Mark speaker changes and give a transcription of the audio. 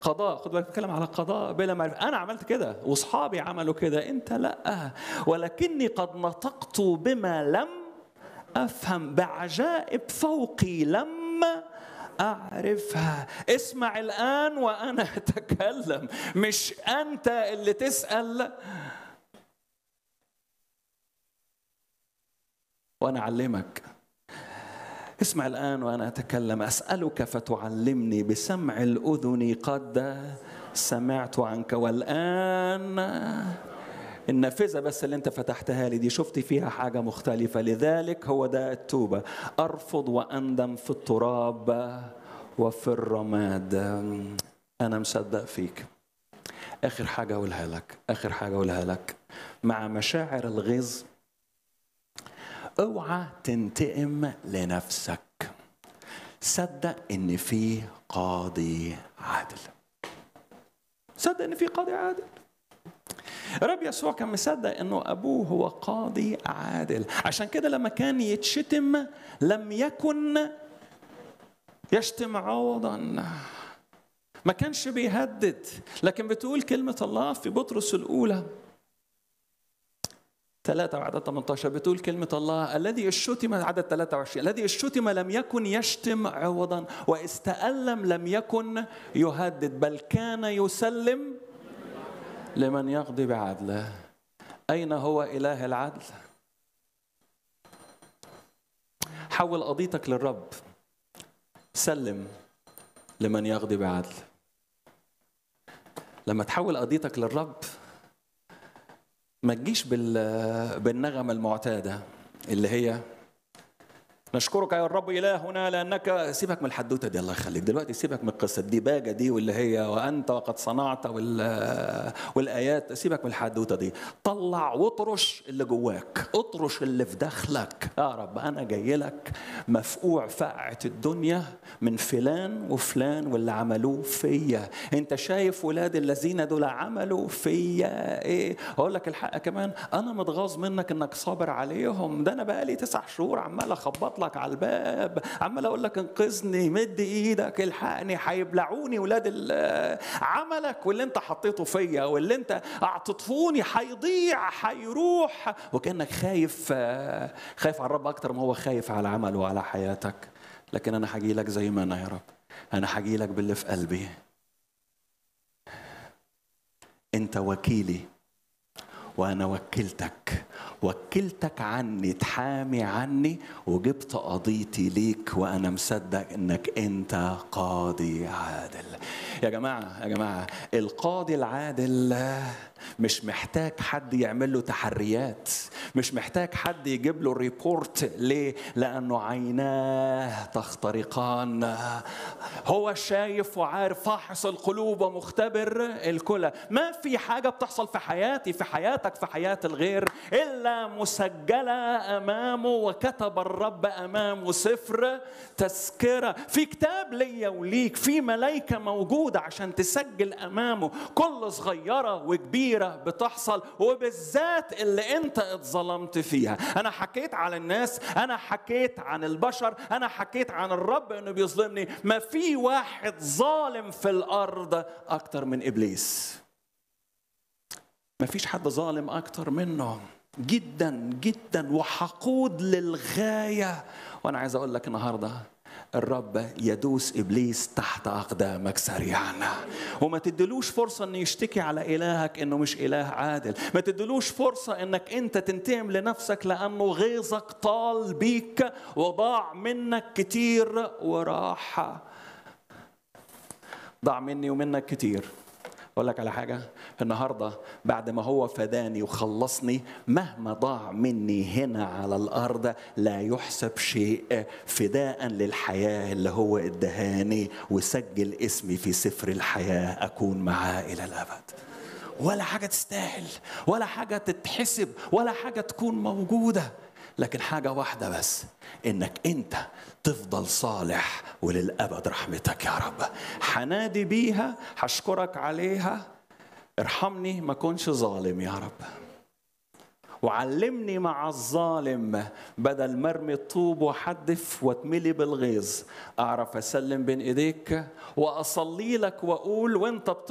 Speaker 1: قضاء خد بالك بتكلم على قضاء بلا معرفة أنا عملت كده وأصحابي عملوا كده أنت لأ ولكني قد نطقت بما لم أفهم بعجائب فوقي لم أعرفها اسمع الآن وأنا أتكلم مش أنت اللي تسأل وأنا أعلمك اسمع الآن وأنا أتكلم أسألك فتعلمني بسمع الأذن قد سمعت عنك والآن النافذة بس اللي أنت فتحتها لي دي شفت فيها حاجة مختلفة لذلك هو ده التوبة أرفض وأندم في التراب وفي الرماد أنا مصدق فيك آخر حاجة أقولها لك آخر حاجة أقولها لك مع مشاعر الغيظ اوعى تنتقم لنفسك صدق ان في قاضي عادل صدق ان في قاضي عادل رب يسوع كان مصدق انه ابوه هو قاضي عادل عشان كده لما كان يتشتم لم يكن يشتم عوضا ما كانش بيهدد لكن بتقول كلمة الله في بطرس الأولى ثلاثة وعدد 18 بتقول كلمة الله الذي الشتم عدد 23 الذي الشتم لم يكن يشتم عوضا واستألم لم يكن يهدد بل كان يسلم لمن يقضي بعدله أين هو إله العدل؟ حول قضيتك للرب سلم لمن يقضي بعدل لما تحول قضيتك للرب ما تجيش بالنغمة المعتادة اللي هي نشكرك يا الرب إلهنا لأنك سيبك من الحدوتة دي الله يخليك دلوقتي سيبك من القصة الديباجة دي واللي هي وأنت وقد صنعت والآيات سيبك من الحدوتة دي طلع واطرش اللي جواك اطرش اللي في داخلك يا رب أنا جاي لك مفقوع فقعة الدنيا من فلان وفلان واللي عملوه فيا أنت شايف ولاد الذين دول عملوا فيا إيه أقول لك الحق كمان أنا متغاظ منك إنك صابر عليهم ده أنا بقالي تسع شهور عمال أخبط لك على الباب عمال اقول لك انقذني مد ايدك الحقني هيبلعوني ولاد عملك واللي انت حطيته فيا واللي انت اعطيتهوني هيضيع هيروح وكانك خايف خايف على الرب اكتر ما هو خايف على عمله وعلى حياتك لكن انا هجي لك زي ما انا يا رب انا هجي لك باللي في قلبي انت وكيلي وانا وكلتك وكلتك عني تحامي عني وجبت قضيتي ليك وانا مصدق انك انت قاضي عادل يا جماعه يا جماعه القاضي العادل مش محتاج حد يعمل له تحريات مش محتاج حد يجيب له ريبورت ليه لانه عيناه تخترقان هو شايف وعارف فاحص القلوب ومختبر الكلى ما في حاجه بتحصل في حياتي في حياتك في حياه الغير الا مسجله امامه وكتب الرب امامه سفر تذكره في كتاب ليا وليك في ملائكه موجوده عشان تسجل امامه كل صغيره وكبيره كبيرة بتحصل وبالذات اللي انت اتظلمت فيها انا حكيت على الناس انا حكيت عن البشر انا حكيت عن الرب انه بيظلمني ما في واحد ظالم في الارض اكتر من ابليس ما فيش حد ظالم اكتر منه جدا جدا وحقود للغايه وانا عايز اقول لك النهارده الرب يدوس ابليس تحت اقدامك سريعا وما تدلوش فرصه انه يشتكي على الهك انه مش اله عادل ما تدلوش فرصه انك انت تنتقم لنفسك لانه غيظك طال بيك وضاع منك كتير وراح ضاع مني ومنك كتير اقول لك على حاجه النهارده بعد ما هو فداني وخلصني مهما ضاع مني هنا على الارض لا يحسب شيء فداء للحياه اللي هو ادهاني وسجل اسمي في سفر الحياه اكون معاه الى الابد ولا حاجه تستاهل ولا حاجه تتحسب ولا حاجه تكون موجوده لكن حاجه واحده بس انك انت تفضل صالح وللابد رحمتك يا رب حنادي بيها هشكرك عليها ارحمني ما كنش ظالم يا رب وعلمني مع الظالم بدل مرمي الطوب وحدف واتملي بالغيظ اعرف اسلم بين ايديك واصلي لك واقول وانت